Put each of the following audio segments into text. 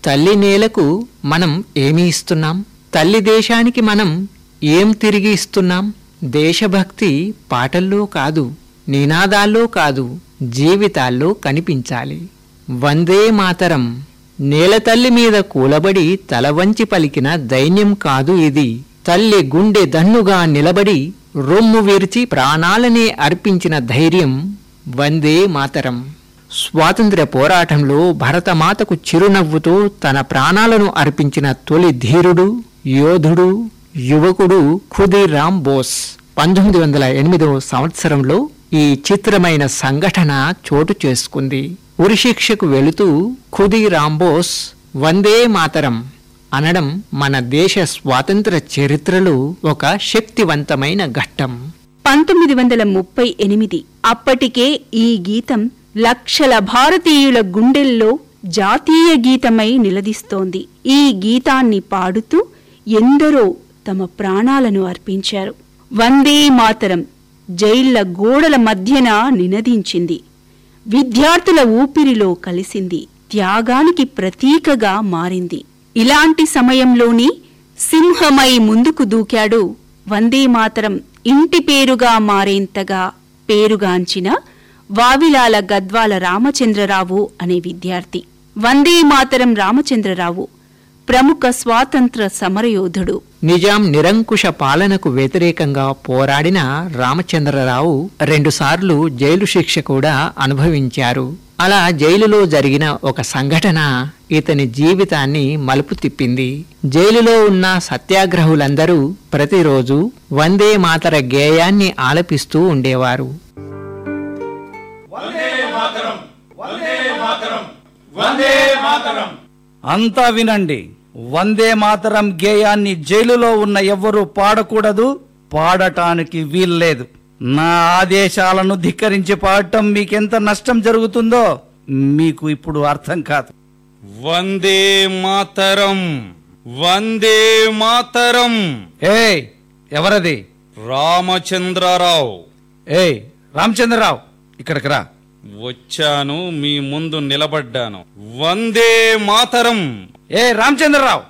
తల్లి నేలకు మనం ఏమి ఇస్తున్నాం తల్లి దేశానికి మనం ఏం తిరిగి ఇస్తున్నాం దేశభక్తి పాటల్లో కాదు నినాదాల్లో కాదు జీవితాల్లో కనిపించాలి వందే మాతరం నేల తల్లి మీద కూలబడి తల వంచి పలికిన దైన్యం కాదు ఇది తల్లి గుండె దన్నుగా నిలబడి రొమ్ము విరిచి ప్రాణాలనే అర్పించిన ధైర్యం వందే మాతరం స్వాతంత్ర్య పోరాటంలో భరతమాతకు చిరునవ్వుతో తన ప్రాణాలను అర్పించిన తొలి ధీరుడు యోధుడు యువకుడు ఖుదీరామ్ బోస్ పంతొమ్మిది వందల ఎనిమిదవ సంవత్సరంలో ఈ చిత్రమైన సంఘటన చోటు చేసుకుంది ఉరిశిక్షకు వెళుతూ ఖుదీరామ్ బోస్ వందే మాతరం అనడం మన దేశ స్వాతంత్ర చరిత్రలో ఒక శక్తివంతమైన ఘట్టం పంతొమ్మిది వందల ముప్పై ఎనిమిది అప్పటికే ఈ గీతం లక్షల భారతీయుల గుండెల్లో జాతీయ గీతమై నిలదీస్తోంది ఈ గీతాన్ని పాడుతూ ఎందరో తమ ప్రాణాలను అర్పించారు వందే మాతరం జైళ్ల గోడల మధ్యన నినదించింది విద్యార్థుల ఊపిరిలో కలిసింది త్యాగానికి ప్రతీకగా మారింది ఇలాంటి సమయంలోని సింహమై ముందుకు దూకాడు వందే మాతరం ఇంటి పేరుగా మారేంతగా పేరుగాంచిన వావిలాల గద్వాల రామచంద్రరావు అనే విద్యార్థి వందే మాతరం రామచంద్రరావు ప్రముఖ స్వాతంత్ర సమరయోధుడు నిజాం నిరంకుశ పాలనకు వ్యతిరేకంగా పోరాడిన రామచంద్రరావు రెండుసార్లు జైలు శిక్ష కూడా అనుభవించారు అలా జైలులో జరిగిన ఒక సంఘటన ఇతని జీవితాన్ని మలుపు తిప్పింది జైలులో ఉన్న సత్యాగ్రహులందరూ ప్రతిరోజు వందే మాతర గేయాన్ని ఆలపిస్తూ ఉండేవారు అంతా వినండి వందే మాతరం గేయాన్ని జైలులో ఉన్న ఎవ్వరూ పాడకూడదు పాడటానికి వీల్లేదు నా ఆదేశాలను ధిక్కరించి పాడటం మీకెంత నష్టం జరుగుతుందో మీకు ఇప్పుడు అర్థం కాదు వందే మాతరం వందే మాతరం ఏయ్ ఎవరది రామచంద్రరావు ఏయ్ రామచంద్రరావు ఇక్కడికి రా వచ్చాను మీ ముందు నిలబడ్డాను వందే మాతరం ఏ రామచంద్రరావు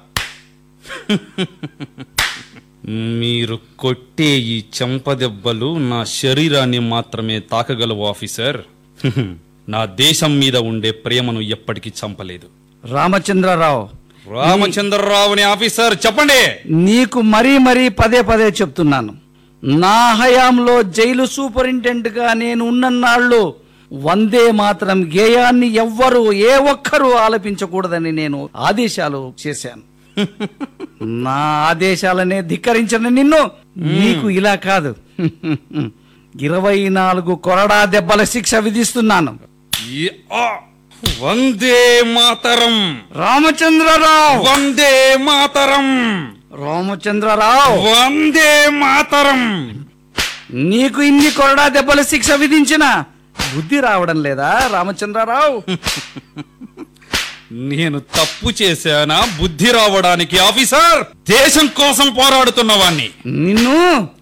మీరు కొట్టే ఈ చెంపదెబ్బలు నా శరీరాన్ని మాత్రమే తాకగలవు ఆఫీసర్ నా దేశం మీద ఉండే ప్రేమను ఎప్పటికీ చంపలేదు రామచంద్రరావు రామచంద్రరావుని ఆఫీసర్ చెప్పండి నీకు మరీ మరీ పదే పదే చెప్తున్నాను నా హయాంలో జైలు సూపరింటెండెంట్ గా నేను ఉన్నన్నాళ్ళు వందే మాత్రం గేయాన్ని ఎవ్వరూ ఏ ఒక్కరూ ఆలపించకూడదని నేను ఆదేశాలు చేశాను నా ఆదేశాలనే ధిక్కరించిన నిన్ను నీకు ఇలా కాదు ఇరవై నాలుగు కొరడా దెబ్బల శిక్ష విధిస్తున్నాను ఈ ఆ! వందే మాతరం రామచంద్రరావు వందే మాతరం రామచంద్రరావు వందే మాతరం నీకు ఇన్ని కొరడా దెబ్బల శిక్ష విధించిన బుద్ధి రావడం లేదా రామచంద్రరావు నేను తప్పు చేశానా బుద్ధి రావడానికి ఆఫీసర్ దేశం కోసం పోరాడుతున్నవాణ్ణి నిన్ను